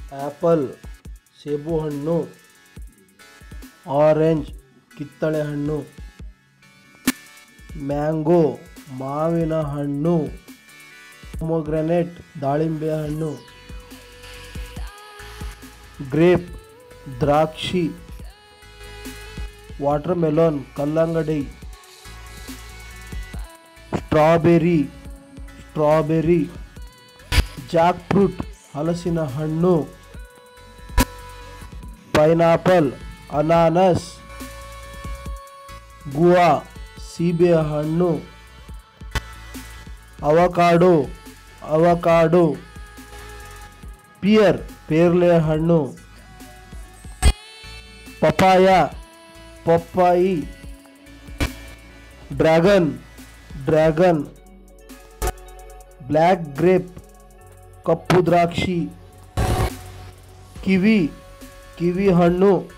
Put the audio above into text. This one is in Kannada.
ಆ್ಯಪಲ್ ಸೇಬುಹಣ್ಣು ಆರೆಂಜ್ ಕಿತ್ತಳೆ ಹಣ್ಣು ಮ್ಯಾಂಗೋ ಮಾವಿನ ಹಣ್ಣು ಪೊಮೊಗ್ರನೇಟ್ ದಾಳಿಂಬೆ ಹಣ್ಣು ಗ್ರೇಪ್ ದ್ರಾಕ್ಷಿ ವಾಟರ್ ಮೆಲೋನ್ ಕಲ್ಲಂಗಡಿ ಸ್ಟ್ರಾಬೆರಿ ಸ್ಟ್ರಾಬೆರಿ ಜಾಕ್ ಫ್ರೂಟ್ ಹಲಸಿನ ಹಣ್ಣು ಪೈನಾಪಲ್ ಅನಾನಸ್ ಗುವಾ ಸೀಬೆ ಹಣ್ಣು ಅವಕಾಡೋ ಅವಕಾಡೋ ಪಿಯರ್ ಪೇರ್ಲೆ ಹಣ್ಣು ಪಪಾಯ ಪಪ್ಪಾಯಿ ಡ್ರ್ಯಾಗನ್ ಡ್ರ್ಯಾಗನ್ ಬ್ಲ್ಯಾಕ್ ಗ್ರೇಪ್ ಕಪ್ಪು ದ್ರಾಕ್ಷಿ ಕಿವಿ ಕಿವಿ ಹಣ್ಣು